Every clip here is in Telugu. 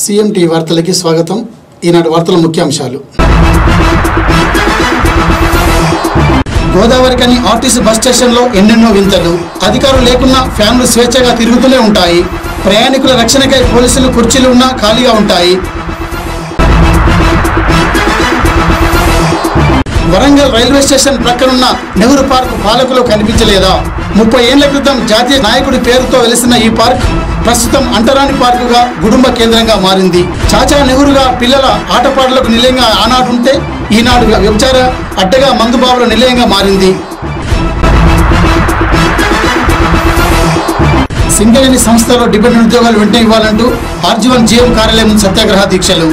సీఎం టీ వార్తలకి స్వాగతం ఈనాటి వార్తల ముఖ్యాంశాలు గోదావరికని ఆర్టీసీ బస్ స్టేషన్లో ఎన్నెన్నో వింతలు అధికారులు లేకున్నా ఫ్యాన్లు స్వేచ్ఛగా తిరుగుతూనే ఉంటాయి ప్రయాణికుల రక్షణకై పోలీసులు కుర్చీలు ఉన్నా ఖాళీగా ఉంటాయి వరంగల్ రైల్వే స్టేషన్ ప్రక్కనున్న నెహ్రూ పార్క్ పాలకులు కనిపించలేదా ముప్పై ఏళ్ల క్రితం జాతీయ నాయకుడి పేరుతో వెలిసిన ఈ పార్క్ ప్రస్తుతం అంటరాని పార్కుగా కుటుంబ కేంద్రంగా మారింది చాచా నెహ్రూగా పిల్లల ఆటపాటలకు నిలయంగా ఆనాడు ఉంటే ఈనాడు వ్యభిచార అడ్డగా మందుబాబుల నిలయంగా మారింది సింగరేణి సంస్థలో డిపెండెంట్ ఉద్యోగాలు వెంటనే ఇవ్వాలంటూ ఆర్జీవన్ జీఎం కార్యాలయం ముందు సత్యాగ్రహ దీక్షలు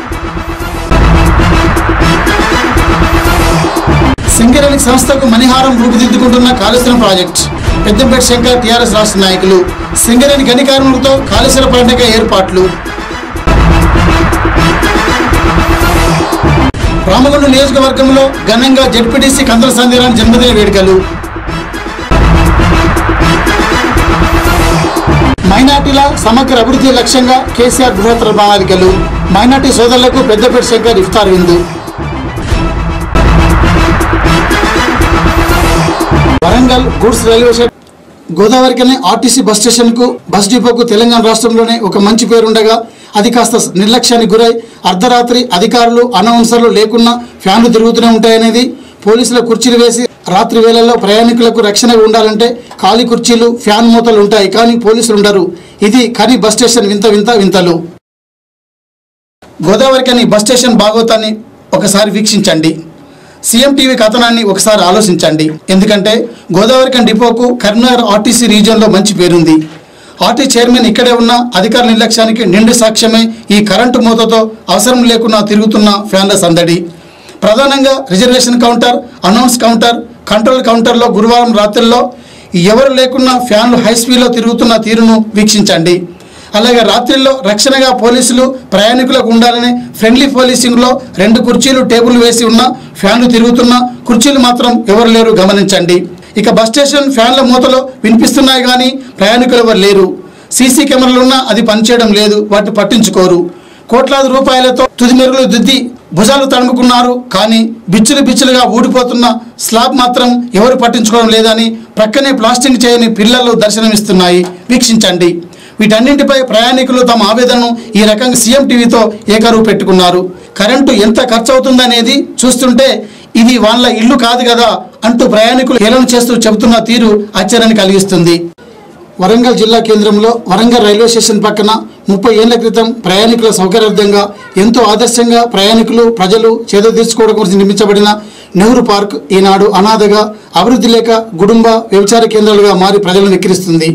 సింగరేణి సంస్థకు మణిహారం రూపుదిద్దుకుంటున్న కాళేశ్వరం ప్రాజెక్ట్ పెద్దంపేట శంకర్ టీఆర్ఎస్ రాష్ట్ర నాయకులు సింగరేణి గని కార్మికులతో కాళేశ్వర పండుగ ఏర్పాట్లు రామగుండం నియోజకవర్గంలో ఘనంగా జడ్పీటీసీ కందల సంధ్యరాని జన్మదిన వేడుకలు మైనార్టీల సమగ్ర అభివృద్ధి లక్ష్యంగా కేసీఆర్ బృహత్తర ప్రణాళికలు మైనార్టీ సోదరులకు పెద్దపేట శంకర్ ఇఫ్తార్ విందు వరంగల్ గూడ్స్ రైల్వే స్టేషన్ గోదావరికనే ఆర్టీసీ బస్ స్టేషన్కు బస్ డిపోకు తెలంగాణ రాష్ట్రంలోనే ఒక మంచి పేరుండగా అది కాస్త నిర్లక్ష్యానికి గురై అర్ధరాత్రి అధికారులు అనౌన్సర్లు లేకున్నా ఫ్యాన్లు తిరుగుతూనే ఉంటాయనేది పోలీసుల కుర్చీలు వేసి రాత్రి వేళల్లో ప్రయాణికులకు రక్షణగా ఉండాలంటే ఖాళీ కుర్చీలు ఫ్యాన్ మూతలు ఉంటాయి కానీ పోలీసులు ఉండరు ఇది కని బస్ స్టేషన్ వింత వింత వింతలు గోదావరికని బస్ స్టేషన్ భాగవతాన్ని ఒకసారి వీక్షించండి సీఎం టీవీ కథనాన్ని ఒకసారి ఆలోచించండి ఎందుకంటే గోదావరికన్ డిపోకు కరీంనగర్ ఆర్టీసీ రీజియన్లో మంచి పేరుంది ఆర్టీ చైర్మన్ ఇక్కడే ఉన్న అధికార నిర్లక్ష్యానికి నిండు సాక్ష్యమే ఈ కరెంటు మూతతో అవసరం లేకుండా తిరుగుతున్న ఫ్యాన్ల సందడి ప్రధానంగా reservation counter announce counter control కౌంటర్లో గురువారం రాత్రుల్లో ఎవరు లేకున్నా ఫ్యాన్లు హై స్పీడ్లో తిరుగుతున్న తీరును వీక్షించండి అలాగే రాత్రిల్లో రక్షణగా పోలీసులు ప్రయాణికులకు ఉండాలని ఫ్రెండ్లీ పోలీసింగ్లో రెండు కుర్చీలు టేబుల్ వేసి ఉన్న ఫ్యాన్లు తిరుగుతున్న కుర్చీలు మాత్రం ఎవరు లేరు గమనించండి ఇక బస్ స్టేషన్ ఫ్యాన్ల మూతలో వినిపిస్తున్నాయి కానీ ప్రయాణికులు ఎవరు లేరు సీసీ కెమెరాలున్నా అది పనిచేయడం లేదు వాటిని పట్టించుకోరు కోట్లాది రూపాయలతో తుది మెరుగులు దిద్ది భుజాలు తడుముకున్నారు కానీ బిచ్చులు బిచ్చులుగా ఊడిపోతున్న స్లాబ్ మాత్రం ఎవరు పట్టించుకోవడం లేదని ప్రక్కనే ప్లాస్టింగ్ చేయని పిల్లలు దర్శనమిస్తున్నాయి వీక్షించండి వీటన్నింటిపై ప్రయాణికులు తమ ఆవేదనను ఈ రకంగా సీఎం టీవీతో ఏకరువు పెట్టుకున్నారు కరెంటు ఎంత ఖర్చు అవుతుందనేది చూస్తుంటే ఇది వాళ్ళ ఇల్లు కాదు కదా అంటూ ప్రయాణికులు హేళన చేస్తూ చెబుతున్న తీరు ఆశ్చర్యాన్ని కలిగిస్తుంది వరంగల్ జిల్లా కేంద్రంలో వరంగల్ రైల్వే స్టేషన్ పక్కన ముప్పై ఏళ్ల క్రితం ప్రయాణికుల సౌకర్యార్థంగా ఎంతో ఆదర్శంగా ప్రయాణికులు ప్రజలు చేదో తీర్చుకోవడం కోసం నిర్మించబడిన నెహ్రూ పార్క్ ఈనాడు అనాథగా అభివృద్ధి లేక కుటుంబ వ్యభిచార కేంద్రాలుగా మారి ప్రజలను వెక్కిరిస్తుంది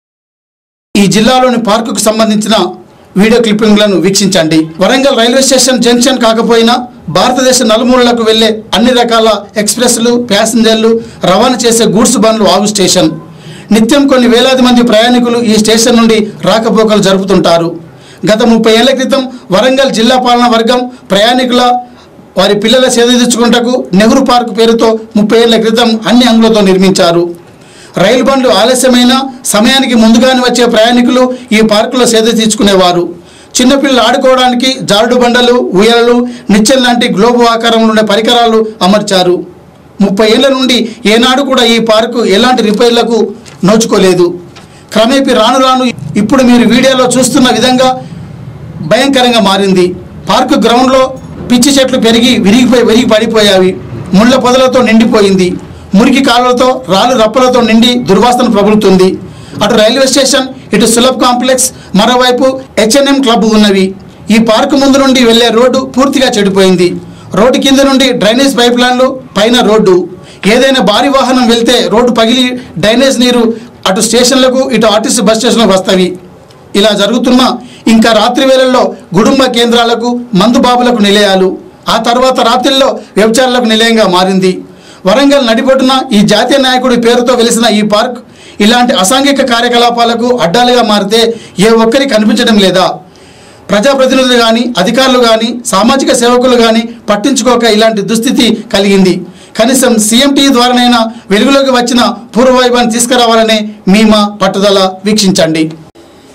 ఈ జిల్లాలోని పార్కుకు సంబంధించిన వీడియో క్లిప్పింగ్లను వీక్షించండి వరంగల్ రైల్వే స్టేషన్ జంక్షన్ కాకపోయినా భారతదేశ నలుమూలలకు వెళ్లే అన్ని రకాల ఎక్స్ప్రెస్లు ప్యాసింజర్లు రవాణా చేసే గూడ్స్ బండ్లు ఆగు స్టేషన్ నిత్యం కొన్ని వేలాది మంది ప్రయాణికులు ఈ స్టేషన్ నుండి రాకపోకలు జరుపుతుంటారు గత ముప్పై ఏళ్ల క్రితం వరంగల్ జిల్లా పాలనా వర్గం ప్రయాణికుల వారి పిల్లల సేదతీర్చుకుంటకు నెహ్రూ పార్క్ పేరుతో ముప్పై ఏళ్ల క్రితం అన్ని అంగులతో నిర్మించారు రైలు బండ్లు ఆలస్యమైన సమయానికి ముందుగానే వచ్చే ప్రయాణికులు ఈ పార్కులో సేద తీర్చుకునేవారు చిన్నపిల్లలు ఆడుకోవడానికి జారుడు బండలు ఉయ్యలలు నిచ్చెన లాంటి గ్లోబు ఆకారంలో ఉండే పరికరాలు అమర్చారు ముప్పై ఏళ్ల నుండి ఏనాడు కూడా ఈ పార్కు ఎలాంటి రిపేర్లకు నోచుకోలేదు క్రమేపీ రాను రాను ఇప్పుడు మీరు వీడియోలో చూస్తున్న విధంగా భయంకరంగా మారింది పార్కు గ్రౌండ్లో పిచ్చి చెట్లు పెరిగి విరిగిపోయి విరిగి పడిపోయావి ముళ్ళ పొదలతో నిండిపోయింది మురికి కాలువలతో రాళ్ళు రప్పలతో నిండి దుర్వాసన ప్రబలుతుంది అటు రైల్వే స్టేషన్ ఇటు సులభ్ కాంప్లెక్స్ మరోవైపు హెచ్ఎన్ఎం క్లబ్ ఉన్నవి ఈ పార్కు ముందు నుండి వెళ్లే రోడ్డు పూర్తిగా చెడిపోయింది రోడ్డు కింద నుండి డ్రైనేజ్ పైప్ లైన్లు పైన రోడ్డు ఏదైనా భారీ వాహనం వెళ్తే రోడ్డు పగిలి డ్రైనేజ్ నీరు అటు స్టేషన్లకు ఇటు ఆర్టీసీ బస్ స్టేషన్లకు వస్తాయి ఇలా జరుగుతున్న ఇంకా రాత్రి వేళల్లో కుటుంబ కేంద్రాలకు మందుబాబులకు నిలయాలు ఆ తర్వాత రాత్రిల్లో వ్యభిచారులకు నిలయంగా మారింది వరంగల్ నడిబొడ్డున ఈ జాతీయ నాయకుడి పేరుతో వెలిసిన ఈ పార్క్ ఇలాంటి అసాంఘిక కార్యకలాపాలకు అడ్డాలుగా మారితే ఏ ఒక్కరికి కనిపించడం లేదా ప్రజాప్రతినిధులు కానీ అధికారులు కానీ సామాజిక సేవకులు కానీ పట్టించుకోక ఇలాంటి దుస్థితి కలిగింది కనీసం సీఎంటీ ద్వారానైనా వెలుగులోకి వచ్చిన పూర్వవైభవాన్ని తీసుకురావాలనే మీ మా పట్టుదల వీక్షించండి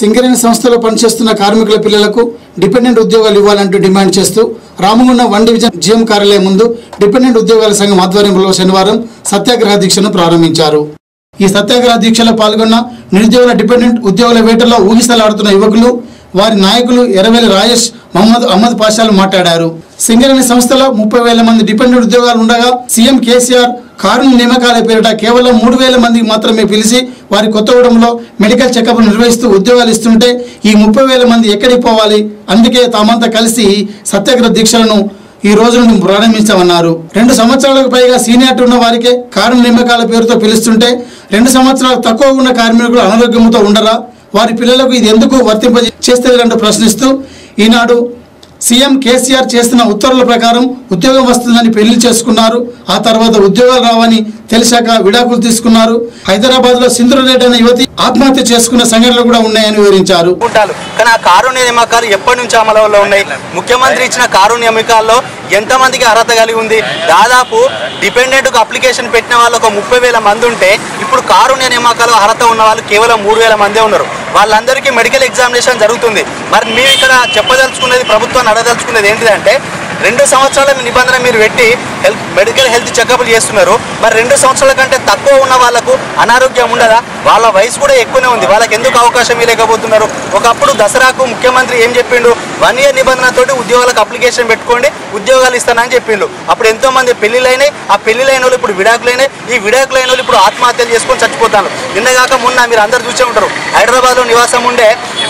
సింగరేణి సంస్థలో పనిచేస్తున్న కార్మికుల పిల్లలకు డిపెండెంట్ ఉద్యోగాలు ఇవ్వాలంటూ డిమాండ్ చేస్తూ రామగుండం వన్ డివిజన్ జిఎం కార్యాలయం ముందు డిపెండెంట్ ఉద్యోగాల సంఘం ఆధ్వర్యంలో శనివారం సత్యాగ్రహ దీక్షను ప్రారంభించారు ఈ సత్యాగ్రహ దీక్షలో పాల్గొన్న నిరుద్యోగుల డిపెండెంట్ ఉద్యోగుల వేటలో ఊగిసలాడుతున్న యువకులు వారి నాయకులు ఎర్రవేలి రాజేష్ మహమ్మద్ అహ్మద్ పాషాలు మాట్లాడారు సింగరేణి సంస్థలో ముప్పై వేల మంది డిపెండెంట్ ఉద్యోగాలు ఉండగా సీఎం కేసీఆర్ కారుణ్య నియామకాల పేరిట కేవలం మూడు వేల మందికి మాత్రమే పిలిచి వారి కొత్తగూడెంలో మెడికల్ చెకప్ నిర్వహిస్తూ ఉద్యోగాలు ఇస్తుంటే ఈ ముప్పై వేల మంది ఎక్కడికి పోవాలి అందుకే తామంతా కలిసి సత్యాగ్రహ దీక్షలను ఈ రోజు నుండి ప్రారంభించామన్నారు రెండు సంవత్సరాలకు పైగా సీనియారిటీ ఉన్న వారికే కారుణ్య నియామకాల పేరుతో పిలుస్తుంటే రెండు సంవత్సరాలు తక్కువ ఉన్న కార్మికులు అనారోగ్యంతో ఉండరా వారి పిల్లలకు ఇది ఎందుకు వర్తింప చేస్తలేదంటూ ప్రశ్నిస్తూ ఈనాడు సీఎం కేసీఆర్ చేసిన ఉత్తర్వుల ప్రకారం ఉద్యోగం వస్తుందని పెళ్లి చేసుకున్నారు ఆ తర్వాత ఉద్యోగాలు రావని తెలిసాక విడాకులు తీసుకున్నారు హైదరాబాద్ లో సింధురెడ్డి అనే యువతి ఆత్మహత్య చేసుకున్న సంఘటనలు కూడా ఉన్నాయని వివరించారు ఉంటారు కానీ ఆ కారుణ్య నియామకాలు ఎప్పటి నుంచి అమలులో ఉన్నాయి ముఖ్యమంత్రి ఇచ్చిన కారుణ్య నియామకాల్లో ఎంతమందికి అర్హత కలిగి ఉంది దాదాపు డిపెండెంట్కు అప్లికేషన్ పెట్టిన వాళ్ళు ఒక ముప్పై వేల మంది ఉంటే ఇప్పుడు కారుణ్య నియామకాలు అర్హత ఉన్న వాళ్ళు కేవలం మూడు వేల మందే ఉన్నారు వాళ్ళందరికీ మెడికల్ ఎగ్జామినేషన్ జరుగుతుంది మరి మేము ఇక్కడ చెప్పదలుచుకున్నది ప్రభుత్వాన్ని అడగదలుచుకున్నది ఏంటిదంటే రెండు సంవత్సరాల నిబంధన మీరు పెట్టి హెల్త్ మెడికల్ హెల్త్ చెకప్లు చేస్తున్నారు మరి రెండు సంవత్సరాల కంటే తక్కువ ఉన్న వాళ్ళకు అనారోగ్యం ఉండదా వాళ్ళ వయసు కూడా ఎక్కువనే ఉంది వాళ్ళకి ఎందుకు అవకాశం ఇవ్వలేకపోతున్నారు ఒకప్పుడు దసరాకు ముఖ్యమంత్రి ఏం చెప్పిండు వన్ ఇయర్ నిబంధనతోటి ఉద్యోగాలకు అప్లికేషన్ పెట్టుకోండి ఉద్యోగాలు ఇస్తానని చెప్పిండు అప్పుడు ఎంతో మంది పెళ్లిలైనాయి ఆ పెళ్లిలైన వాళ్ళు ఇప్పుడు విడాకులైనాయి ఈ విడాకులైన వాళ్ళు ఇప్పుడు ఆత్మహత్యలు చేసుకొని చచ్చిపోతారు నిన్నగాక మొన్న మీరు అందరు చూసే ఉంటారు హైదరాబాద్లో నివాసం ఉండే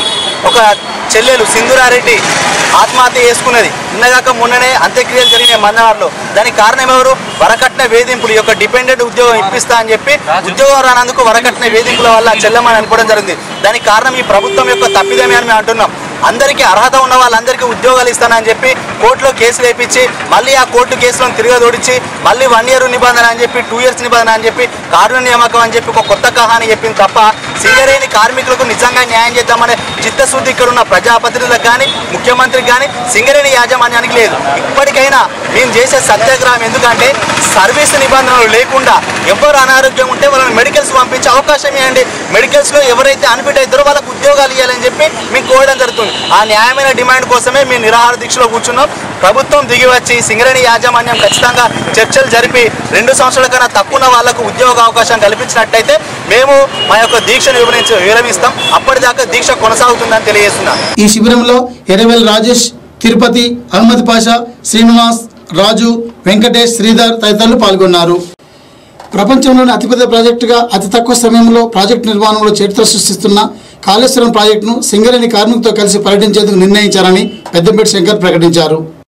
ఒక చెల్లెలు సింధురారెడ్డి ఆత్మహత్య చేసుకున్నది నిన్నగాక మొన్ననే అంత్యక్రియలు జరిగినాయి మందవారిలో దానికి కారణం ఎవరు వరకట్న వేధింపులు ఈ యొక్క డిపెండెంట్ ఉద్యోగం ఇప్పిస్తా అని చెప్పి ఉద్యోగం రానందుకు వరకట్న వేధింపుల వల్ల చెల్లెమని అనుకోవడం జరిగింది దానికి కారణం ఈ ప్రభుత్వం యొక్క తప్పిదమే అని మేము అంటున్నాం అందరికీ అర్హత ఉన్న వాళ్ళందరికీ ఉద్యోగాలు ఇస్తానని చెప్పి కోర్టులో కేసులు వేయించి మళ్ళీ ఆ కోర్టు కేసులను తిరగదోడించి మళ్ళీ వన్ ఇయర్ నిబంధన అని చెప్పి టూ ఇయర్స్ నిబంధన అని చెప్పి కారుణ్య నియామకం అని చెప్పి ఒక కొత్త కహాని చెప్పింది తప్ప సింగరేణి కార్మికులకు నిజంగా న్యాయం చేద్దామనే చిత్తశుద్ధి ఇక్కడ ఉన్న ప్రజాప్రతినిధులకు కానీ ముఖ్యమంత్రికి కానీ సింగరేణి యాజమాన్యానికి లేదు ఇప్పటికైనా మేము చేసే సత్యాగ్రహం ఎందుకంటే సర్వీస్ నిబంధనలు లేకుండా ఎవరు అనారోగ్యం ఉంటే వాళ్ళని మెడికల్స్ పంపించే అవకాశం ఇవ్వండి మెడికల్స్లో ఎవరైతే అన్ఫిట్ అవుతారో వాళ్ళకు ఉద్యోగాలు ఇవ్వాలని చెప్పి మేము కోరడం జరుగుతుంది ఆ న్యాయమైన డిమాండ్ కోసమే మేము నిరాహార దీక్షలో కూర్చున్నాం ప్రభుత్వం దిగి వచ్చి సింగరేణి యాజమాన్యం ఖచ్చితంగా చర్చలు జరిపి రెండు సంవత్సరాల కన్నా తక్కువ ఉన్న వాళ్ళకు ఉద్యోగ అవకాశం కల్పించినట్టయితే మేము మా యొక్క దీక్షను వివరించి విరమిస్తాం అప్పటిదాకా దీక్ష కొనసాగుతుందని తెలియజేస్తున్నాం ఈ శిబిరంలో ఎర్రవేల్ రాజేష్ తిరుపతి అహ్మద్ పాషా శ్రీనివాస్ రాజు వెంకటేష్ శ్రీధర్ తదితరులు పాల్గొన్నారు ప్రపంచంలోని అతిపెద్ద ప్రాజెక్టుగా అతి తక్కువ సమయంలో ప్రాజెక్టు నిర్మాణంలో చరిత్ర సృష్టిస్తున్న కాళేశ్వరం ప్రాజెక్టును సింగరేణి కార్మికులతో కలిసి పర్యటించేందుకు నిర్ణయించారని పెద్దంపేట శంకర్ ప్రకటించారు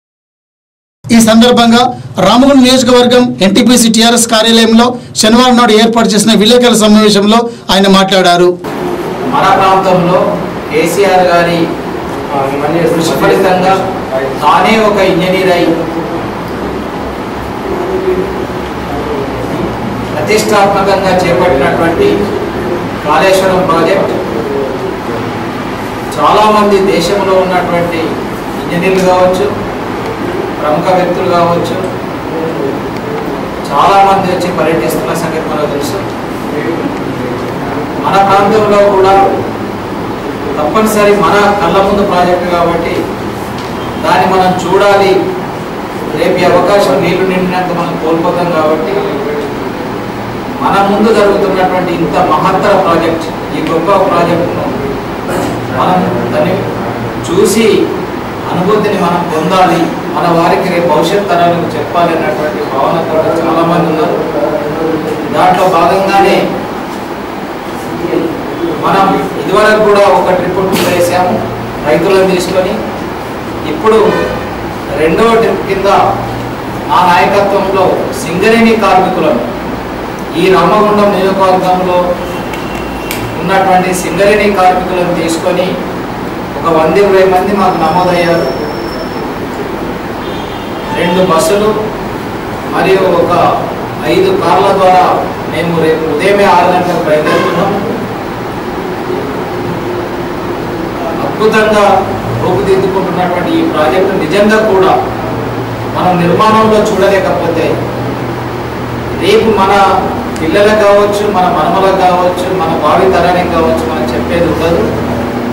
ఈ సందర్భంగా రామగుండం నియోజకవర్గం ఎన్టీపీసీ టీఆర్ఎస్ కార్యాలయంలో శనివారం నాడు ఏర్పాటు చేసిన విలేకరుల సమావేశంలో ఆయన మాట్లాడారు మన ప్రాంతంలో కేసీఆర్ గారి కృషి ఫలితంగా తానే ఒక ఇంజనీర్ అయి ప్రతిష్టాత్మకంగా చేపట్టినటువంటి కాళేశ్వరం ప్రాజెక్ట్ చాలామంది దేశంలో ఉన్నటువంటి ఇంజనీర్లు కావచ్చు ప్రముఖ వ్యక్తులు కావచ్చు చాలామంది వచ్చి పర్యటిస్తున్న సంగతి మనకు తెలుసు మన ప్రాంతంలో కూడా తప్పనిసరి మన కళ్ళ ముందు ప్రాజెక్టు కాబట్టి దాన్ని మనం చూడాలి రేపు ఈ అవకాశం నీళ్లు నిండినంత మనం కోల్పోతాం కాబట్టి మన ముందు జరుగుతున్నటువంటి ఇంత మహత్తర ప్రాజెక్ట్ ఈ గొప్ప ప్రాజెక్టును మనం దాన్ని చూసి అనుభూతిని మనం పొందాలి మన వారికి రేపు భవిష్యత్ తరాలకు చెప్పాలి అన్నటువంటి భావనతో చాలామంది ఉన్నారు దాంట్లో భాగంగానే మనం ఇదివరకు కూడా ఒక ట్రిప్ వేసాము రైతులను తీసుకొని ఇప్పుడు రెండవ ట్రిప్ కింద నా నాయకత్వంలో సింగరేణి కార్మికులను ఈ రామగుండం నియోజకవర్గంలో ఉన్నటువంటి సింగరేణి కార్మికులను తీసుకొని ఒక వంద ఇరవై మంది మాకు నమోదయ్యారు రెండు బస్సులు మరియు ఒక ఐదు కార్ల ద్వారా మేము రేపు ఉదయమే ఆరు గంటలకు బయలుదేరుతున్నాం అద్భుతంగా రూపుదిద్దుకుంటున్నటువంటి ఈ ప్రాజెక్టు నిజంగా కూడా మనం నిర్మాణంలో చూడలేకపోతే రేపు మన పిల్లలకు కావచ్చు మన మనమలకు కావచ్చు మన భావి తరానికి కావచ్చు మనం చెప్పేది ఉండదు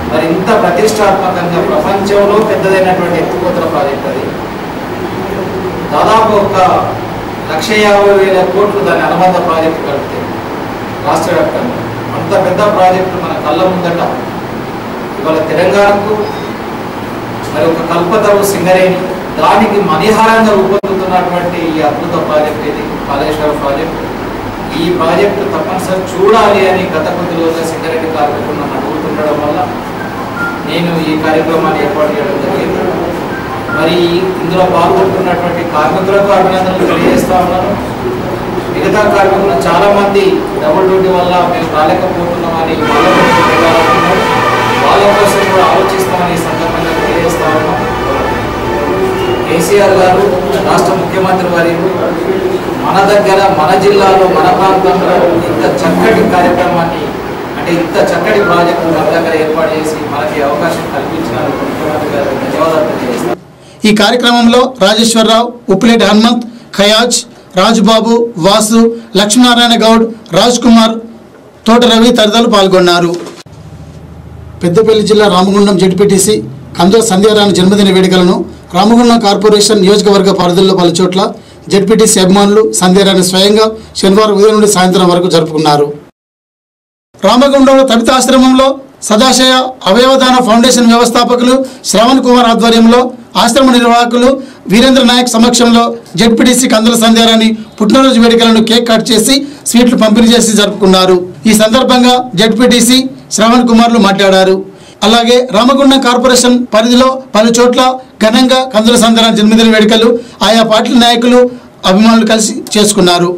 మరి ఇంత ప్రతిష్టాత్మకంగా ప్రపంచంలో పెద్దదైనటువంటి ఎత్తిపోతల ప్రాజెక్ట్ అది దాదాపు ఒక లక్ష యాభై వేల కోట్లు దాని అనుబంధ ప్రాజెక్టు కలిపితే రాష్ట్ర వ్యాప్తంగా అంత పెద్ద ప్రాజెక్టు మన కళ్ళ ముందట ఇవాళ తెలంగాణకు మరి ఒక కల్పతరు సింగరేణి దానికి మణిహారంగా రూపొందుతున్నటువంటి ఈ అద్భుత ప్రాజెక్ట్ ఇది కాళేశ్వరం ప్రాజెక్ట్ ఈ ప్రాజెక్టు తప్పనిసరి చూడాలి అని గత కొద్ది రోజుల సింగరేణి కార్మికులు నన్ను అడుగుతుండడం వల్ల నేను ఈ కార్యక్రమాన్ని ఏర్పాటు చేయడం జరిగింది మరి ఇందులో పాల్గొంటున్నటువంటి కార్మికులకు అభినందనలు తెలియజేస్తా ఉన్నాను మిగతా కార్మికులు చాలా మంది డబుల్ డ్యూటీ వల్ల మేము రాలేకపోతున్నామని వాళ్ళ కోసం వెళ్ళాలనుకున్నారు. వాళ్ళ కోసం కూడా ఆలోచిస్తామని ఈ సందర్భంగా తెలియజేస్తా ఉన్నాం కేసీఆర్ గారు రాష్ట్ర ముఖ్యమంత్రి వారు మన దగ్గర మన జిల్లాలో మన ప్రాంతంలో ఇంత చక్కటి కార్యక్రమాన్ని అంటే ఇంత చక్కటి ప్రాజెక్టు మన దగ్గర ఏర్పాటు చేసి మనకి అవకాశం కల్పించినందుకు ముఖ్యమంత్రి గారికి ధన్యవాదాలు తెలియజేస్తాను ఈ కార్యక్రమంలో రాజేశ్వరరావు ఉప్పులేటి హనుమంత్ ఖయాజ్ రాజుబాబు వాసు లక్ష్మీనారాయణ గౌడ్ రాజ్ కుమార్ తోట రవి తదితరులు పాల్గొన్నారు పెద్దపల్లి జిల్లా రామగుండం జడ్పీటీసీ కందో సంధ్యారాయణ జన్మదిన వేడుకలను రామగుండం కార్పొరేషన్ నియోజకవర్గ పరిధుల్లో పలు చోట్ల జడ్పీటీసీ అభిమానులు సంధ్యారాయణ స్వయంగా శనివారం ఉదయం నుండి సాయంత్రం వరకు జరుపుకున్నారు రామగుండంలో తబిత ఆశ్రమంలో సదాశయ అవయవదాన ఫౌండేషన్ వ్యవస్థాపకులు శ్రవణ్ కుమార్ ఆధ్వర్యంలో ఆశ్రమ నిర్వాహకులు వీరేంద్ర నాయక్ సమక్షంలో జడ్పీటీసీ కందుల సంధ్యారాన్ని పుట్టినరోజు వేడుకలను కేక్ కట్ చేసి స్వీట్లు పంపిణీ చేసి జరుపుకున్నారు ఈ సందర్భంగా జడ్పీటీసీ శ్రవణ్ కుమార్లు మాట్లాడారు అలాగే రామగుండం కార్పొరేషన్ పరిధిలో పలు చోట్ల ఘనంగా కందుల సంధ్యారాయణ జన్మదిన వేడుకలు ఆయా పార్టీ నాయకులు అభిమానులు కలిసి చేసుకున్నారు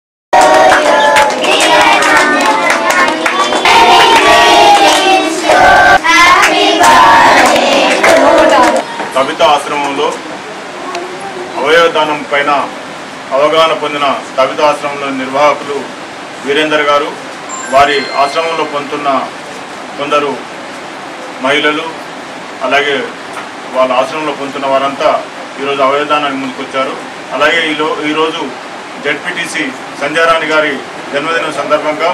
కవిత ఆశ్రమంలో అవయవదానం పైన అవగాహన పొందిన కవిత ఆశ్రమంలో నిర్వాహకులు వీరేందర్ గారు వారి ఆశ్రమంలో పొందుతున్న కొందరు మహిళలు అలాగే వాళ్ళ ఆశ్రమంలో పొందుతున్న వారంతా ఈరోజు అవయవదానానికి ముందుకొచ్చారు అలాగే ఈలో ఈరోజు జడ్పీటీసీ సంధ్యారాణి గారి జన్మదినం సందర్భంగా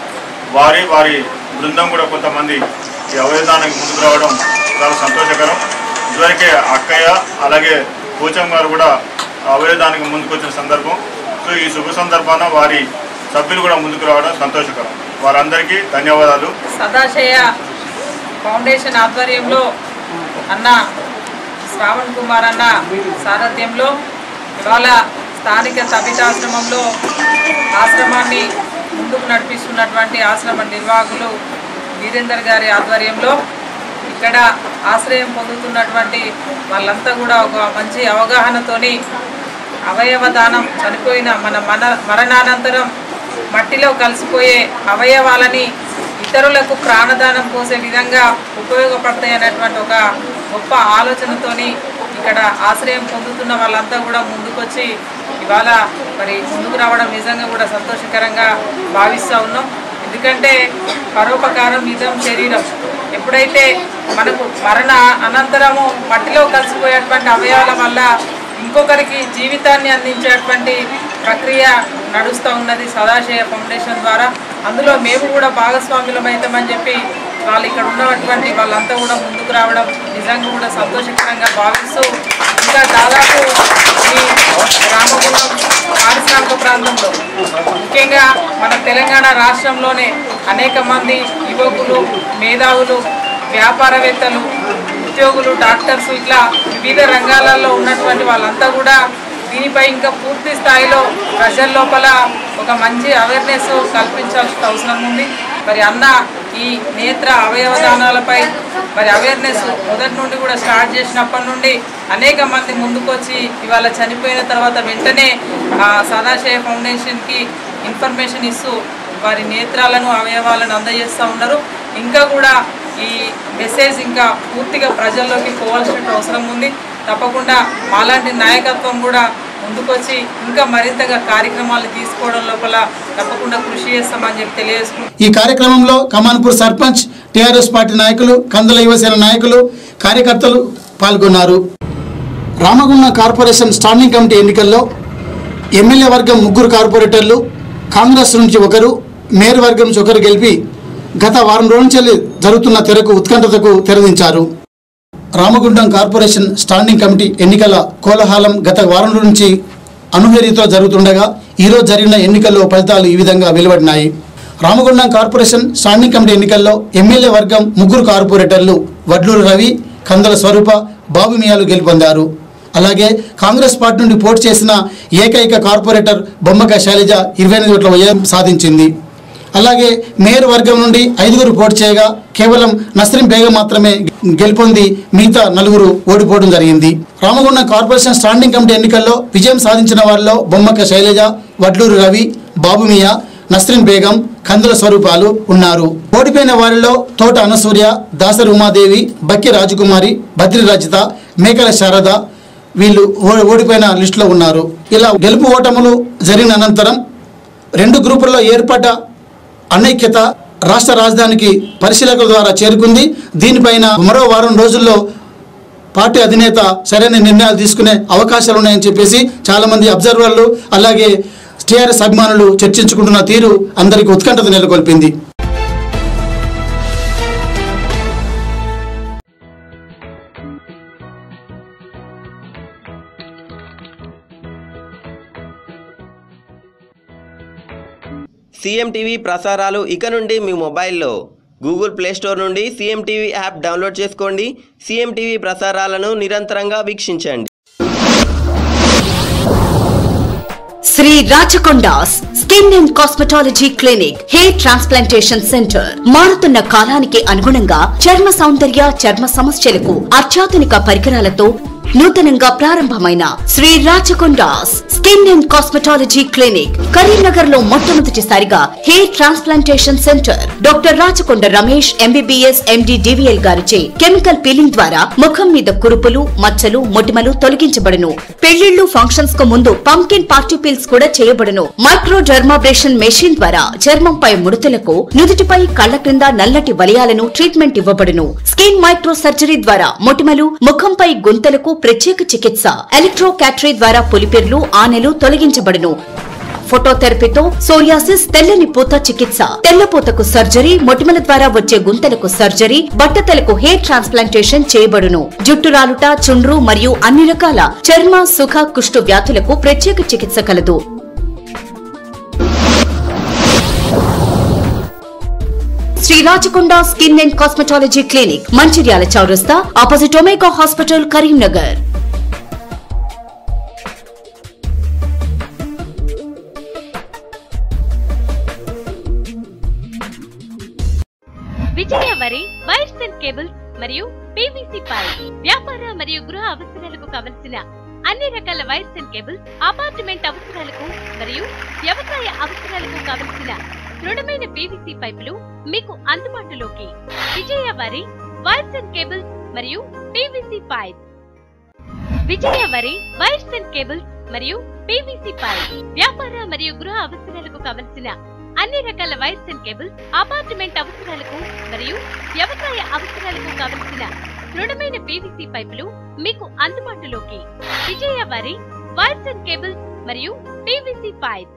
వారి వారి బృందం కూడా కొంతమంది ఈ అవయదానానికి ముందుకు రావడం చాలా సంతోషకరం ఇదివరకే అక్కయ్య అలాగే పూచం గారు కూడా అవయదానికి ముందుకు వచ్చిన సందర్భం సో ఈ శుభ సందర్భాన వారి సభ్యులు కూడా ముందుకు రావడం సంతోషకరం వారందరికీ ధన్యవాదాలు సదాశయ ఫౌండేషన్ ఆధ్వర్యంలో అన్న శ్రావణ్ కుమార్ అన్న సారథ్యంలో ఇవాళ స్థానిక తబితాశ్రమంలో ఆశ్రమాన్ని ముందుకు నడిపిస్తున్నటువంటి ఆశ్రమ నిర్వాహకులు వీరేందర్ గారి ఆధ్వర్యంలో ఇక్కడ ఆశ్రయం పొందుతున్నటువంటి వాళ్ళంతా కూడా ఒక మంచి అవగాహనతోని అవయవ దానం చనిపోయిన మన మన మరణానంతరం మట్టిలో కలిసిపోయే అవయవాలని ఇతరులకు ప్రాణదానం పోసే విధంగా ఉపయోగపడతాయి అనేటువంటి ఒక గొప్ప ఆలోచనతోని ఇక్కడ ఆశ్రయం పొందుతున్న వాళ్ళంతా కూడా ముందుకొచ్చి ఇవాళ మరి ముందుకు రావడం నిజంగా కూడా సంతోషకరంగా భావిస్తూ ఉన్నాం ఎందుకంటే పరోపకారం నిజం శరీరం ఎప్పుడైతే మనకు మరణ అనంతరము మట్టిలో కలిసిపోయేటువంటి అవయవాల వల్ల ఇంకొకరికి జీవితాన్ని అందించేటువంటి ప్రక్రియ నడుస్తూ ఉన్నది సదాశయ ఫౌండేషన్ ద్వారా అందులో మేము కూడా భాగస్వాములం అవుతామని చెప్పి వాళ్ళు ఇక్కడ ఉన్నటువంటి వాళ్ళంతా కూడా ముందుకు రావడం నిజంగా కూడా సంతోషకరంగా భావిస్తూ ఇంకా దాదాపు ఈ రామగుణం పారిశ్రామిక ప్రాంతంలో ముఖ్యంగా మన తెలంగాణ రాష్ట్రంలోనే అనేక మంది యువకులు మేధావులు వ్యాపారవేత్తలు ఉద్యోగులు డాక్టర్స్ ఇట్లా వివిధ రంగాలలో ఉన్నటువంటి వాళ్ళంతా కూడా దీనిపై ఇంకా పూర్తి స్థాయిలో ప్రజల లోపల ఒక మంచి అవేర్నెస్ కల్పించాల్సిన అవసరం ఉంది మరి అన్న ఈ నేత్ర అవయవ దానాలపై మరి అవేర్నెస్ మొదటి నుండి కూడా స్టార్ట్ చేసినప్పటి నుండి అనేక మంది ముందుకొచ్చి ఇవాళ చనిపోయిన తర్వాత వెంటనే ఆ సదాశయ ఫౌండేషన్కి ఇన్ఫర్మేషన్ ఇస్తూ వారి నేత్రాలను అవయవాలను అందజేస్తూ ఉన్నారు ఇంకా కూడా ఈ మెసేజ్ ఇంకా పూర్తిగా ప్రజల్లోకి పోవాల్సిన అవసరం ఉంది తప్పకుండా మాలాంటి నాయకత్వం కూడా ముందుకొచ్చి ఇంకా మరింతగా కార్యక్రమాలు తీసుకోవడం లోపల తప్పకుండా కృషి చేస్తామని చెప్పి తెలియజేసుకుంటున్నాను ఈ కార్యక్రమంలో కమాన్పూర్ సర్పంచ్ టీఆర్ఎస్ పార్టీ నాయకులు కందుల యువసేన నాయకులు కార్యకర్తలు పాల్గొన్నారు రామగుండం కార్పొరేషన్ స్టాండింగ్ కమిటీ ఎన్నికల్లో ఎమ్మెల్యే వర్గం ముగ్గురు కార్పొరేటర్లు కాంగ్రెస్ నుంచి ఒకరు మేయర్ వర్గం నుంచి ఒకరు గెలిపి గత వారం రోజుల నుంచి జరుగుతున్న తెరకు ఉత్కంఠతకు తెరదించారు రామగుండం కార్పొరేషన్ స్టాండింగ్ కమిటీ ఎన్నికల కోలాహలం గత వారం నుంచి అనుహేరితో జరుగుతుండగా ఈరోజు జరిగిన ఎన్నికల్లో ఫలితాలు ఈ విధంగా వెలువడినాయి రామగుండం కార్పొరేషన్ స్టాండింగ్ కమిటీ ఎన్నికల్లో ఎమ్మెల్యే వర్గం ముగ్గురు కార్పొరేటర్లు వడ్లూరు రవి కందుల స్వరూప బాబు మియాలు గెలుపొందారు అలాగే కాంగ్రెస్ పార్టీ నుండి పోటీ చేసిన ఏకైక కార్పొరేటర్ బొమ్మక శైలజ ఇరవై ఎనిమిది ఓట్ల వ్యయం సాధించింది అలాగే మేయర్ వర్గం నుండి ఐదుగురు పోటీ చేయగా కేవలం నస్రీం బేగం మాత్రమే గెలుపొంది మిగతా నలుగురు ఓడిపోవడం జరిగింది రామగుండం కార్పొరేషన్ స్టాండింగ్ కమిటీ ఎన్నికల్లో విజయం సాధించిన వారిలో బొమ్మక శైలజ వడ్లూరు రవి బాబు మియా నస్రీన్ బేగం కందుల స్వరూపాలు ఉన్నారు ఓడిపోయిన వారిలో తోట అనసూర్య దాసరి ఉమాదేవి బక్కి రాజకుమారి బద్రి రజిత మేకల శారద వీళ్ళు ఓ- ఓడిపోయిన లిస్టులో ఉన్నారు ఇలా గెలుపు ఓటములు జరిగిన అనంతరం రెండు గ్రూపుల్లో ఏర్పడ్డ అనైక్యత రాష్ట్ర రాజధానికి పరిశీలకుల ద్వారా చేరుకుంది దీనిపైన మరో వారం రోజుల్లో పార్టీ అధినేత సరైన నిర్ణయాలు తీసుకునే అవకాశాలు ఉన్నాయని చెప్పేసి చాలామంది అబ్జర్వర్లు అలాగే టీఆర్ఎస్ అభిమానులు చర్చించుకుంటున్న తీరు అందరికీ ఉత్కంఠత నెలకొల్పింది సీఎం టీవీ ప్రసారాలు ఇక నుండి మీ మొబైల్లో గూగుల్ ప్లే స్టోర్ నుండి సీఎం టీవీ యాప్ డౌన్లోడ్ చేసుకోండి సీఎం టీవీ ప్రసారాలను నిరంతరంగా వీక్షించండి Shri Rachakonda's skin and cosmetology clinic hair transplantation centre మారుతున్న కాలానికి అనుగుణంగా చర్మ సౌందర్య చర్మ సమస్యలకు అత్యాధునిక పరికరాలతో నూతనంగా ప్రారంభమైన Shri Rachakonda's skin and cosmetology clinic Karimnagar లో మొట్టమొదటిసారిగా hair transplantation centre doctor Rachakonda Ramesh MBBS MD DVL గారిచే కెమికల్ పీలింగ్ ద్వారా ముఖం మీద కురుపులు మచ్చలు మొటిమలు తొలగించబడును పెళ్లిళ్లు ఫంక్షన్స్ కు ముందు పంకిన్ పార్టీ పీల్స్ కూడా చేయబడును మైక్రో డర్మాబ్రేషన్ మెషిన్ ద్వారా చర్మంపై ముడతలకు నుదుటిపై కళ్ల క్రింద నల్లటి వలయాలను ట్రీట్మెంట్ ఇవ్వబడును స్కిన్ మైక్రో సర్జరీ ద్వారా మొటిమలు ముఖంపై గుంతలకు ప్రత్యేక చికిత్స ఎలక్ట్రో క్యాటరీ ద్వారా పులిపిర్లు ఆనెలు తొలగించబడును ఫోటోథెరపీతో సోరియాసిస్ తెల్లని పూత చికిత్స తెల్లపూతకు సర్జరీ మొటిమల ద్వారా వచ్చే గుంతలకు సర్జరీ బట్టతలకు హెయిర్ ట్రాన్స్ప్లాంటేషన్ చేయబడును జుట్టు రాలుట చుండ్రు మరియు అన్ని రకాల చర్మ సుఖ కుష్టు వ్యాధులకు ప్రత్యేక చికిత్స కలదు Shri Rachakonda skin and cosmetology clinic Mancherial చౌరస్తా opposite Omega hospital Karimnagar Vijaya వరి వైర్స్ అండ్ కేబుల్స్ మరియు పీవీసీ పైప్ వ్యాపార మరియు గృహ అవసరాలకు కావలసిన అన్ని రకాల వైర్స్ అండ్ కేబుల్స్ అపార్ట్మెంట్ అవసరాలకు మరియు వ్యవసాయ అవసరాలకు కావలసిన దృఢమైన పీవీసీ పైపులు మీకు అందుబాటులోకి విజయ వరి వైర్స్ అండ్ కేబుల్స్ మరియు పీవీసీ పైప్ విజయ వరి వైర్స్ అండ్ కేబుల్స్ మరియు పీవీసీ పైప్ వ్యాపార మరియు గృహ అవసరాలకు కావలసిన అన్ని రకాల వైర్స్ అండ్ కేబుల్స్ అపార్ట్మెంట్ అవసరాలకు మరియు వ్యవసాయ అవసరాలకు కావలసిన దృఢమైన పీవీసీ పైపులు మీకు అందుబాటులోకి విజయ వారి వైర్స్ అండ్ కేబుల్స్ మరియు పీవీసీ పైప్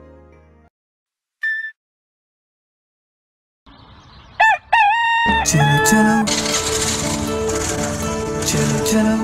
చలో చలో చలో చలో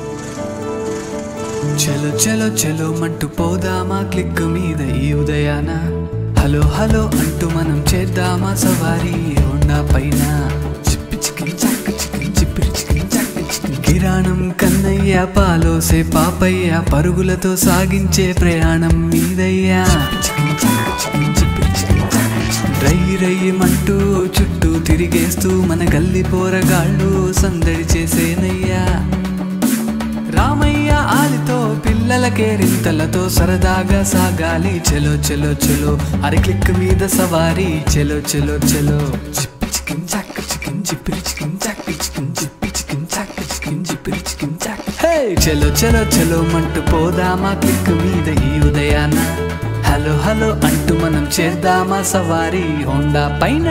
చలో చలో చలో మంటూ పోదామా క్లిక్ మీద ఈ ఉదయాన హలో హలో అంటూ మనం చేద్దామా సవారీ హోండా పైన చిప్పి చికిన్ చాక్ చికిన్ చిప్పిరి చికిన్ చాక్ చికిన్ కిరాణం కన్నయ్య పాలోసే పాపయ్య పరుగులతో సాగించే ప్రయాణం మీదయ్యా చికిన్ చాక్ చికిన్ చిప్పిరి చికిన్ చాక్ చికిన్. రై రయ్యమంటూ చుట్టూ తిరిగేస్తూ మన గల్లి పోరగాళ్ళు సందడి చేసేనయ్యా రామయ్య ఆలితో పిల్లలకే రింతలతో సరదాగా సాగాలి చెలో చెలో చెలో అరి క్లిక్ మీద సవారీ చెలో చెలో చెలో చిప్పి చికిన్ చాక్ చికిన్ చిప్పిరి చికిన్ చాక్ చికిన్ చిప్పి చికిన్ చాక్ చికిన్ చిప్పిరి చికిన్ చాక్ హే చెలో చెలో చెలో మంటూ పోదామా క్లిక్ మీద ఈ ఉదయాన హలో హలో అంటూ మనం చేద్దామా సవారీ హోండా పైన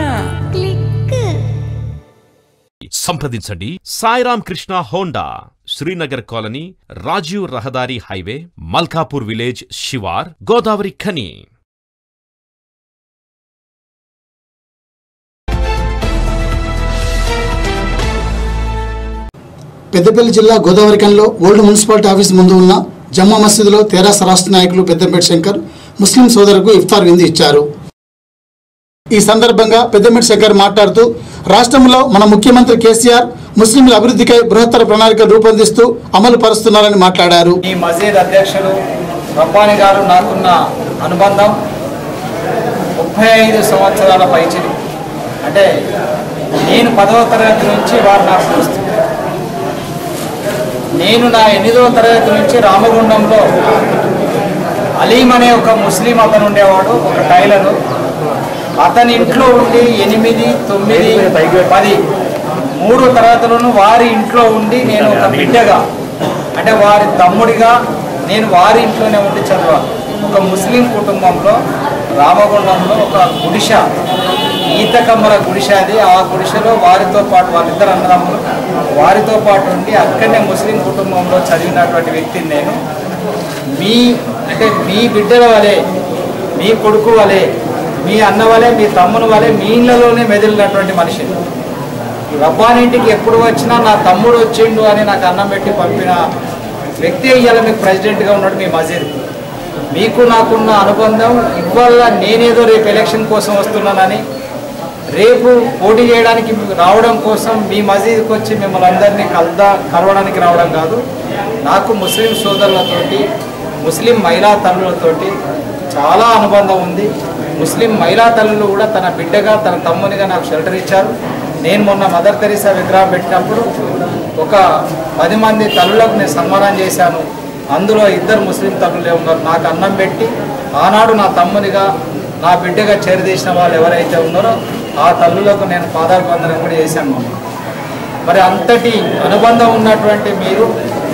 సంప్రదించండి సాయిరామ్ కృష్ణ హోండా శ్రీనగర్ కాలనీ రాజీవ్ రహదారి హైవే మల్కాపూర్ విలేజ్ శివార్ గోదావరి ఖని పెద్దపల్లి జిల్లా గోదావరికంలో ఓల్డ్ మున్సిపాలిటీ ఆఫీస్ ముందు ఉన్న జమ్మా మసీదులో తెరాస రాష్ట్ర నాయకులు పెద్దపేట శంకర్ ముస్లిం సోదరుకు ఇఫ్తార్ విందు ఇచ్చారు ఈ సందర్భంగా పెద్దమెటి శంకర్ మాట్లాడుతూ రాష్ట్రంలో మన ముఖ్యమంత్రి కేసీఆర్ ముస్లింల అభివృద్ధికై బృహత్తర ప్రణాళిక రూపొందిస్తూ అమలు పరుస్తున్నారని మాట్లాడారు ఈ మసీద్ అధ్యక్షులు రబ్బాని గారు నాకున్న అనుబంధం ముప్పై ఐదు సంవత్సరాల పైచిది అంటే నేను పదవ తరగతి నుంచి వారు నాకు దోస్తు నేను నా ఎనిమిదవ తరగతి నుంచి రామగుండంలో అలీం అనే ఒక ముస్లిం అతను ఉండేవాడు ఒక టైలరు అతని ఇంట్లో ఉండి ఎనిమిది తొమ్మిది పది మూడు తరగతులను వారి ఇంట్లో ఉండి నేను ఒక బిడ్డగా అంటే వారి తమ్ముడిగా నేను వారి ఇంట్లోనే ఉండి చదివాను ఒక ముస్లిం కుటుంబంలో రామగుండంలో ఒక గుడిస ఈతకమ్మల గుడిస అది ఆ గుడిసెలో వారితో పాటు వాళ్ళిద్దరు అన్నదమ్ములు వారితో పాటు ఉండి అక్కడనే ముస్లిం కుటుంబంలో చదివినటువంటి వ్యక్తిని నేను మీ అంటే మీ బిడ్డల వలె మీ కొడుకు వలె మీ అన్న వలె మీ తమ్ముని వలె మీ ఇళ్ళలోనే మెదిలినటువంటి మనిషి రబ్బానింటికి ఎప్పుడు వచ్చినా నా తమ్ముడు వచ్చిండు అని నాకు అన్నం పెట్టి పంపిన వ్యక్తి ఇవాళ మీకు ప్రెసిడెంట్గా ఉన్నాడు మీ మజీద్ మీకు నాకున్న అనుబంధం ఇవాళ నేనేదో రేపు ఎలక్షన్ కోసం వస్తున్నానని రేపు పోటీ చేయడానికి మీకు రావడం కోసం మీ మసీద్కి వచ్చి మిమ్మల్ని అందరినీ కలదా కలవడానికి రావడం కాదు నాకు ముస్లిం సోదరులతోటి ముస్లిం మహిళా తల్లులతోటి చాలా అనుబంధం ఉంది ముస్లిం మహిళా తల్లులు కూడా తన బిడ్డగా తన తమ్మునిగా నాకు షెల్టర్ ఇచ్చారు నేను మొన్న మదర్ తెరీసా విగ్రహం పెట్టినప్పుడు ఒక పది మంది తల్లులకు నేను సన్మానం చేశాను అందులో ఇద్దరు ముస్లిం తల్లులే ఉన్నారు నాకు అన్నం పెట్టి ఆనాడు నా తమ్మునిగా నా బిడ్డగా చేరదీసిన వాళ్ళు ఎవరైతే ఉన్నారో ఆ తల్లులకు నేను పాదాభివందనం కూడా చేశాను మరి అంతటి అనుబంధం ఉన్నటువంటి మీరు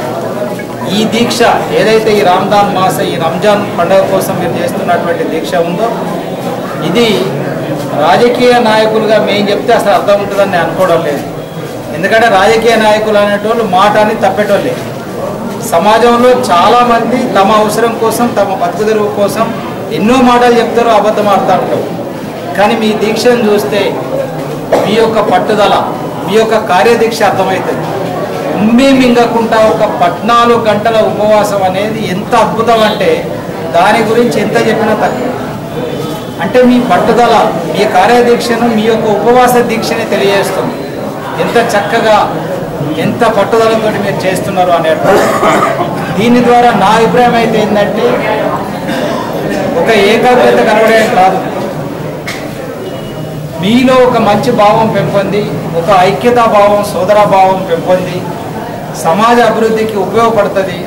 ఈ దీక్ష ఏదైతే ఈ రామ్దాన్ మాస ఈ రంజాన్ పండుగ కోసం మీరు చేస్తున్నటువంటి దీక్ష ఉందో ఇది రాజకీయ నాయకులుగా మేము చెప్తే అసలు అర్థం ఉంటుందని నేను అనుకోవడం లేదు ఎందుకంటే రాజకీయ నాయకులు అనేటోళ్ళు మాట అని తప్పేటోళ్ళే సమాజంలో చాలామంది తమ అవసరం కోసం తమ బతుకుదెరువు కోసం ఎన్నో మాటలు చెప్తారు అబద్ధం ఆడుతూ ఉంటారు కానీ మీ దీక్షను చూస్తే మీ యొక్క పట్టుదల మీ యొక్క కార్యదీక్ష అర్థమవుతుంది ఉమ్మి మింగకుండా ఒక పద్నాలుగు గంటల ఉపవాసం అనేది ఎంత అద్భుతం అంటే దాని గురించి ఎంత చెప్పినా తక్కువ అంటే మీ పట్టుదల మీ కార్యదీక్షను మీ యొక్క ఉపవాస దీక్షని తెలియజేస్తుంది ఎంత చక్కగా ఎంత పట్టుదలతో మీరు చేస్తున్నారు అనేటువంటి దీని ద్వారా నా అభిప్రాయం అయితే ఏంటంటే ఒక ఏకాగ్రత కనబడేది కాదు మీలో ఒక మంచి భావం పెంపొంది ఒక ఐక్యతా భావం సోదర భావం పెంపొంది సమాజ అభివృద్ధికి ఉపయోగపడుతుంది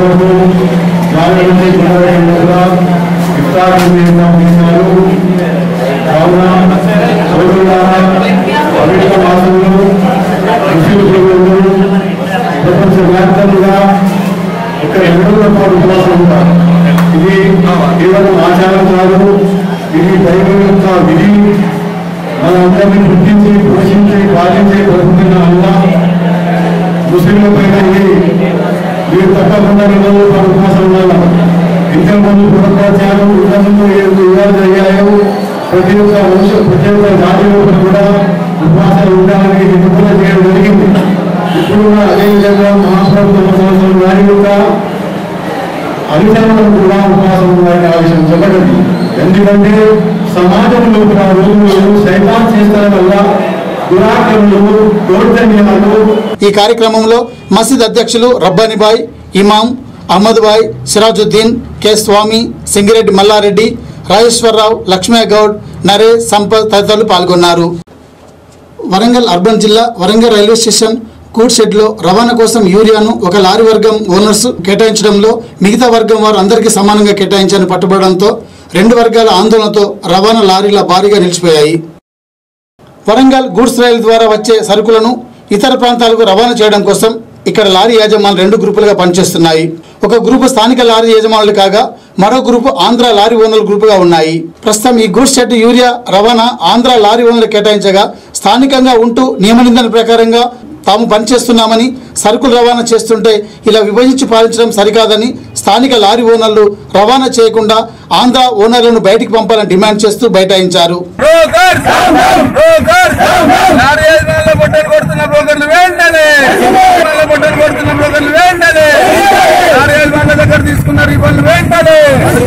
ప్రపంచవ్యాప్తంగా ఇక్కడ ఎన్నో పాటు ఉపవాసం ఉంటారు ఇది కేవలం ఆచారం కాదు ఇది దైవం యొక్క విధి మనందరినీ గుర్తించి పోషించి పాలించి బతుకుతున్న అల్లా ముస్లింల పైన ఇది మీరు తప్పకుండా నిబంధనలు పాటు ఉపవాసం ఉండాలి ఇంతకుముందు పునరుద్ధాచారు ఇంతకుముందు ఏడు యుగాలు జరిగాయో ప్రతి ఒక్క వంశ ప్రతి ఒక్క జాతి లోపల కూడా ఉపవాసాలు ఉండడానికి నిబంధన చేయడం జరిగింది ఇప్పుడు కూడా అదేవిధంగా మహాప్రభు తమ సంవత్సరం వారి యొక్క అనుసరణలు కూడా ఉపవాసం ఉండాలని ఆ విషయం చెప్పకండి ఎందుకంటే సమాజం లోపల రోజులు సైతాన్ చేస్తాల వల్ల దురాక్రమణలు దౌర్జన్యాలు ఈ కార్యక్రమంలో మసీద్ అధ్యక్షులు రబ్బానిబాయ్ ఇమాం అహ్మద్బాయ్ సిరాజుద్దీన్ కె స్వామి సింగిరెడ్డి మల్లారెడ్డి రాజేశ్వరరావు లక్ష్మయ్య గౌడ్ నరేష్ సంపత్ తదితరులు పాల్గొన్నారు వరంగల్ అర్బన్ జిల్లా వరంగల్ రైల్వే స్టేషన్ కూడ్ షెడ్లో రవాణా కోసం యూరియాను ఒక లారీ వర్గం ఓనర్స్ కేటాయించడంలో మిగతా వర్గం వారు అందరికీ సమానంగా కేటాయించని పట్టుబడడంతో రెండు వర్గాల ఆందోళనతో రవాణా లారీల భారీగా నిలిచిపోయాయి వరంగల్ గూడ్స్ రైలు ద్వారా వచ్చే సరుకులను ఇతర ప్రాంతాలకు రవాణా చేయడం కోసం ఇక్కడ లారీ యాజమాన్యాలు రెండు గ్రూపులుగా పనిచేస్తున్నాయి ఒక గ్రూపు స్థానిక లారీ యజమానులు కాగా మరో గ్రూపు ఆంధ్ర లారీ ఓనర్ల గ్రూపుగా ఉన్నాయి ప్రస్తుతం ఈ గూడ్స్ షెడ్ యూరియా రవాణా ఆంధ్ర లారీ ఓనర్లు కేటాయించగా స్థానికంగా ఉంటూ నియమ నిబంధనల ప్రకారంగా తాము పనిచేస్తున్నామని సరుకులు రవాణా చేస్తుంటే ఇలా విభజించి పాలించడం సరికాదని స్థానిక లారీ ఓనర్లు రవాణా చేయకుండా ఆంధ్ర ఓనర్లను బయటికి పంపాలని డిమాండ్ చేస్తూ బైఠాయించారు పొట్టలు కొడుతున్న బ్రోకర్లు వెంటనే నల్ల పొట్టలు కొడుతున్న బ్రోకర్లు వెంటనే లారీ యజమానుల దగ్గర తీసుకున్న రిబన్లు వెంటనే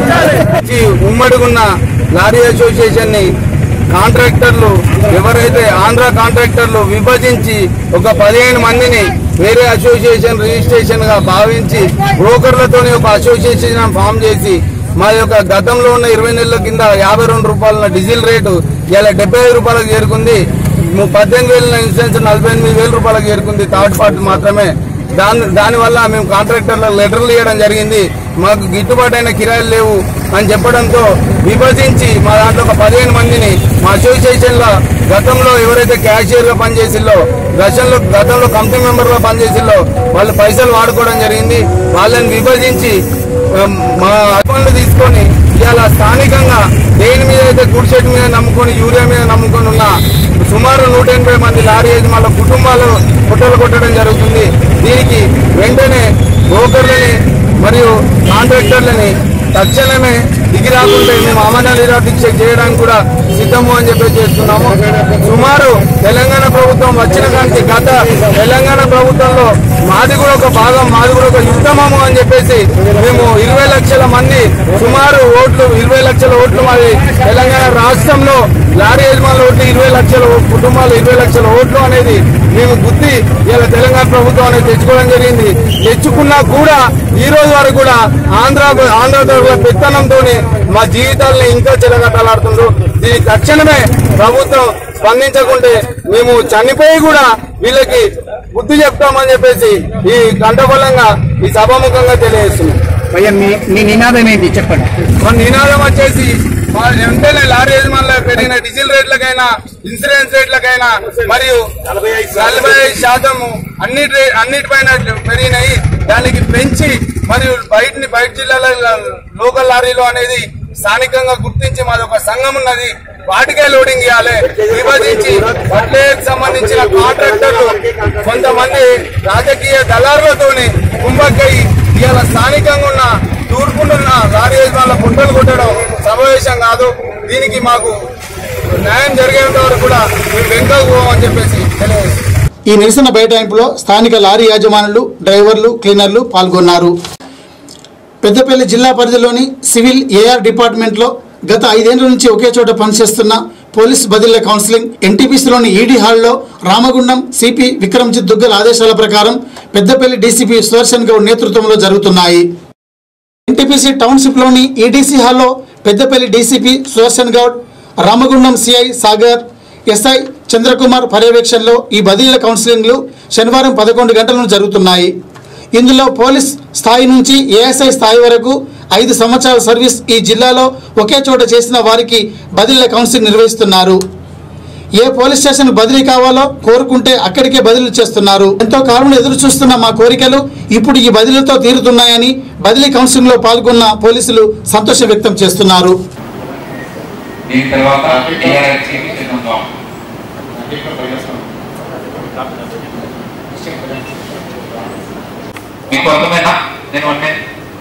ఉమ్మడిగున్న లారీ అసోసియేషన్ ని కాంట్రాక్టర్లు ఎవరైతే ఆంధ్ర కాంట్రాక్టర్లు విభజించి ఒక పదిహేను మందిని వేరే అసోసియేషన్ రిజిస్ట్రేషన్ గా భావించి బ్రోకర్లతోని ఒక అసోసియేషన్ ఫామ్ చేసి మా యొక్క గతంలో ఉన్న ఇరవై నెలల కింద యాభై రెండు రూపాయల డీజిల్ రేటు ఇలా డెబ్బై ఐదు రూపాయలకు చేరుకుంది ము- పద్దెనిమిది వేల ఇన్సూరెన్స్ నలభై ఎనిమిది వేల రూపాయలకు చేరుకుంది థర్డ్ పార్టీ మాత్రమే దాని దానివల్ల మేము కాంట్రాక్టర్లకు లెటర్లు ఇవ్వడం జరిగింది మాకు గిట్టుబాటు అయిన కిరాయిలు లేవు అని చెప్పడంతో విభజించి మా దాంట్లో ఒక పదిహేను మందిని మా అసోసియేషన్ లో గతంలో ఎవరైతే క్యాషియర్ గా పనిచేసిల్లో గతంలో గతంలో కమిటీ మెంబర్ గా పనిచేసిల్లో వాళ్ళు పైసలు వాడుకోవడం జరిగింది వాళ్ళని విభజించి ఉమ్, మా అకౌంట్లు తీసుకొని ఇవాళ స్థానికంగా దేని మీద అయితే గుడిసెట్ మీద నమ్ముకొని యూరియా మీద నమ్ముకొని ఉన్న సుమారు నూట ఎనభై మంది లారీ యజమానుల కుటుంబాలు పుట్టలు కొట్టడం జరుగుతుంది దీనికి వెంటనే బ్రోకర్లని మరియు కాంట్రాక్టర్లని తక్షణమే దిగి రాకుంటే మేము అమరణ నిరాదీక్ష చేయడానికి కూడా సిద్ధము అని చెప్పి చేస్తున్నాము సుమారు తెలంగాణ ప్రభుత్వం వచ్చిన కాంచి గత తెలంగాణ ప్రభుత్వంలో మాది కూడా ఒక భాగం మాది కూడా ఒక యుద్ధమము అని చెప్పేసి మేము ఇరవై లక్షల మంది సుమారు ఓట్లు ఇరవై లక్షల ఓట్లు మాది తెలంగాణ రాష్ట్రంలో లారీ యజమానుల ఓట్లు ఇరవై లక్షల ఓ- కుటుంబాలు ఇరవై లక్షల ఓట్లు అనేది మేము గుర్తి ఇలా తెలంగాణ ప్రభుత్వం అనేది తెచ్చుకోవడం జరిగింది తెచ్చుకున్నా కూడా ఈ రోజు వరకు కూడా ఆంధ్ర ఆంధ్ర తరఫున పెత్తనంతో మా జీవితాలని ఇంకా చెలగట్టాలాడుతుండ్రు దీనికి తక్షణమే ప్రభుత్వం స్పందించకుంటే మేము చనిపోయి కూడా వీళ్ళకి బుద్ధి చెప్తామని చెప్పేసి ఈ గంటబలంగా ఈ సభాముఖంగా తెలియజేస్తున్నాం భయ్యా మీ మీ నినాదం ఏంటి చెప్పండి మన నినాదం వచ్చేసి మా వెంటనే లారీ యజమానుల పెరిగిన డీజిల్ రేట్లకైనా ఇన్సూరెన్స్ రేట్లకైనా మరియు నలభై ఐదు శాతం అన్నిటి రే- అన్నిటిపైన పెరిగినాయి దానికి పెంచి మరియు బయటని బయట జిల్లాల లోకల్ లారీలు అనేది స్థానికంగా గుర్తించి మాది ఒక సంఘం ఉన్నది వాటికే లోడింగ్ ఇవ్వాలి విభజించి వడ్లేకి సంబంధించిన కాంట్రాక్టర్లు కొంతమంది రాజకీయ దళారులతోని కుంభక్కయి ఇవాళ స్థానికంగా ఉన్న తూర్పునున్న లారీ యజమానుల పుట్టలు కొట్టడం సమావేశం కాదు దీనికి మాకు న్యాయం జరిగేంత వరకు కూడా మేము వెనుకకు పోమని చెప్పేసి తెలియజేస్తున్నాం ఈ నిరసన బైఠాయింపులో స్థానిక లారీ యాజమానులు డ్రైవర్లు క్లీనర్లు పాల్గొన్నారు పెద్దపల్లి జిల్లా పరిధిలోని సివిల్ ఏఆర్ డిపార్ట్మెంట్లో గత ఐదేళ్ల నుంచి ఒకే చోట పనిచేస్తున్న పోలీస్ బదిలీల కౌన్సిలింగ్ ఎన్టీపీసీలోని ఈడీ హాల్లో రామగుండం సిపి విక్రమ్జిత్ దుగ్గల్ ఆదేశాల ప్రకారం పెద్దపల్లి డీసీపీ సుదర్శన్ గౌడ్ నేతృత్వంలో జరుగుతున్నాయి ఎన్టీపీసీ టౌన్షిప్లోని ఈడీసీ హాల్లో Peddapalli DCP Sudarshan Goud Ramagundam CI Sagar SI Chandrakumar పర్యవేక్షణలో ఈ బదిలీల కౌన్సిలింగ్లు శనివారం పదకొండు గంటలను జరుగుతున్నాయి ఇందులో పోలీస్ స్థాయి నుంచి ఏఎస్ఐ స్థాయి వరకు ఐదు సంవత్సరాల సర్వీస్ ఈ జిల్లాలో ఒకే చోట చేసిన వారికి బదిలీల కౌన్సిలింగ్ నిర్వహిస్తున్నారు ఏ పోలీస్ స్టేషన్ బదిలీ కావాలో కోరుకుంటే అక్కడికే బదిలీ చేస్తున్నారు ఎంతో కాలంలో ఎదురు చూస్తున్న మా కోరికలు ఇప్పుడు ఈ బదిలీతో తీరుతున్నాయని బదిలీ కౌన్సిలింగ్ లో పాల్గొన్న పోలీసులు సంతోషం వ్యక్తం చేస్తున్నారు దీని తర్వాత టీఆర్ఎస్కి సిద్ధంగా మీకు అర్థమైనా నేను అంటే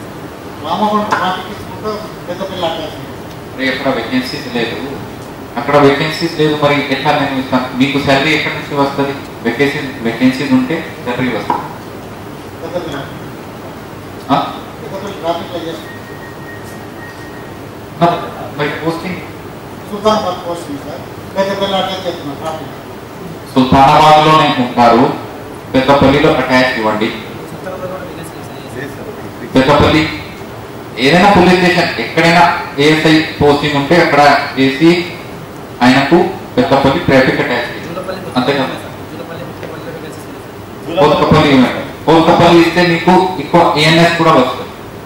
మరి ఎక్కడ వేకెన్సీస్ లేదు అక్కడ వేకెన్సీస్ లేదు మరి ఎట్లా నేను ఇస్తాను మీకు శాలరీ ఎక్కడి నుంచి వస్తుంది వేకెన్సీ వేకెన్సీస్ ఉంటే శాలరీ వస్తుంది ఆ? మరి- మరి పోస్టింగ్ సుల్తానాబాద్ లోనే ఉంటారు పెద్దపల్లిలో అటాచ్ ఇవ్వండి పెద్దపల్లి ఏదైనా పోలీస్ స్టేషన్ ఎక్కడైనా ఏఎస్ఐ పోస్టింగ్ ఉంటే అక్కడ చేసి ఆయనకు పెద్దపల్లి ట్రాఫిక్ అటాచ్ అంతే కదా కోల్కపల్లి ఇవ్వండి కోల్కపల్లి ఇస్తే మీకు ఎక్కువ ఏఎన్ఎస్ కూడా వస్తుంది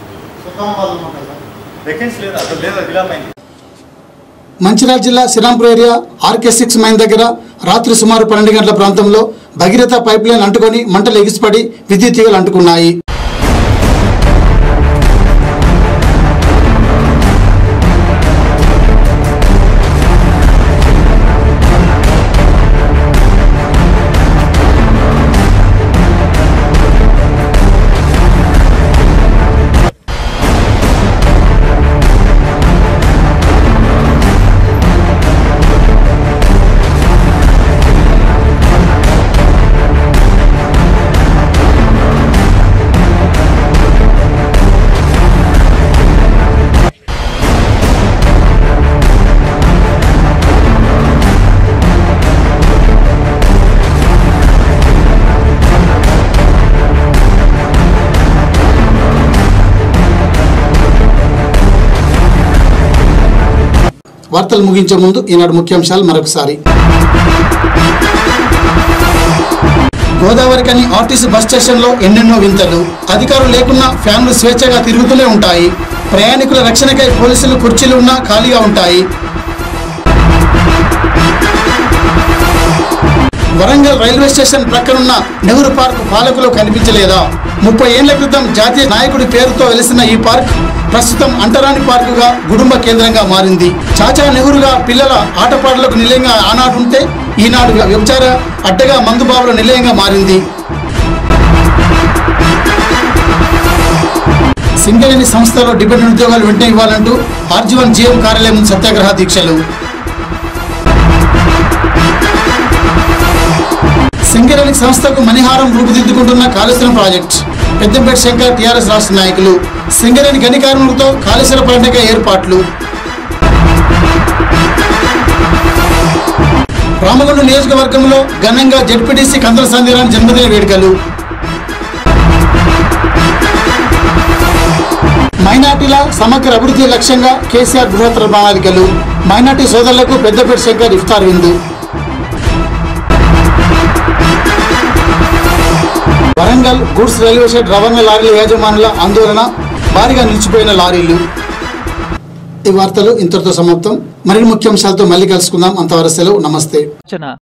మంచిర్యాల జిల్లా Srirampur area RK six mine దగ్గర రాత్రి సుమారు పన్నెండు గంటల ప్రాంతంలో భగీరథ పైప్ లైన్ అంటుకొని మంటలు ఎగిసిపడి విద్యుత్ తీగలు అంటుకున్నాయి వార్తలు ముగించే ముందు ఈనాడు ముఖ్యాంశాలు మరొకసారి గోదావరి కని ఆర్టీసీ బస్ స్టేషన్లో ఎన్నెన్నో వింతలు అధికారులు లేకున్నా ఫ్యాన్లు స్వేచ్ఛగా తిరుగుతూనే ఉంటాయి ప్రయాణికుల రక్షణకై పోలీసులు కుర్చీలు ఉన్నా ఖాళీగా ఉంటాయి వరంగల్ రైల్వే స్టేషన్ ప్రక్కనున్న నెహ్రూ పార్క్ పాలకులు కనిపించలేదా ముప్పై ఏళ్ల క్రితం జాతీయ నాయకుడి పేరుతో వెలిసిన ఈ పార్క్ ప్రస్తుతం అంటరాని పార్కుగా కుటుంబ కేంద్రంగా మారింది చాచా నెహ్రూగా పిల్లల ఆటపాటలకు నిలయంగా ఆనాడు ఉంటే ఈనాడు వ్యభిచార అడ్డగా మందుబాబుల నిలయంగా మారింది సింగరేణి సంస్థలో డిపెండెంట్ ఉద్యోగాలు వెంటనే ఇవ్వాలంటూ ఆర్జీవన్ జీఎం కార్యాలయం ముందు సత్యాగ్రహ దీక్షలు సింగరేణి సంస్థకు మణిహారం రూపుదిద్దుకుంటున్న కాళేశ్వరం ప్రాజెక్ట్ పెద్దంపేట శంకర్ టీఆర్ఎస్ రాష్ట్ర నాయకులు సింగరేణి గని కార్మికులతో కాళేశ్వర పండుగ ఏర్పాట్లు రామగుండం నియోజకవర్గంలో ఘనంగా జడ్పీటీసీ కందల సంధ్యరాని జన్మదిన వేడుకలు మైనార్టీల సమగ్ర అభివృద్ధి లక్ష్యంగా కేసీఆర్ బృహత్తర ప్రణాళికలు మైనార్టీ సోదరులకు పెద్దపేట శంకర్ ఇఫ్తార్ విందు వరంగల్ గూడ్స్ రైల్వే షెడ్ రవాణా లారీల యాజమానుల ఆందోళన భారీగా నిలిచిపోయిన లారీలు ఈ వార్తలు ఇంతటితో సమాప్తం మరిన్ని ముఖ్యాంశాలతో మళ్ళీ కలుసుకుందాం అంతవరకు సెలవు నమస్తే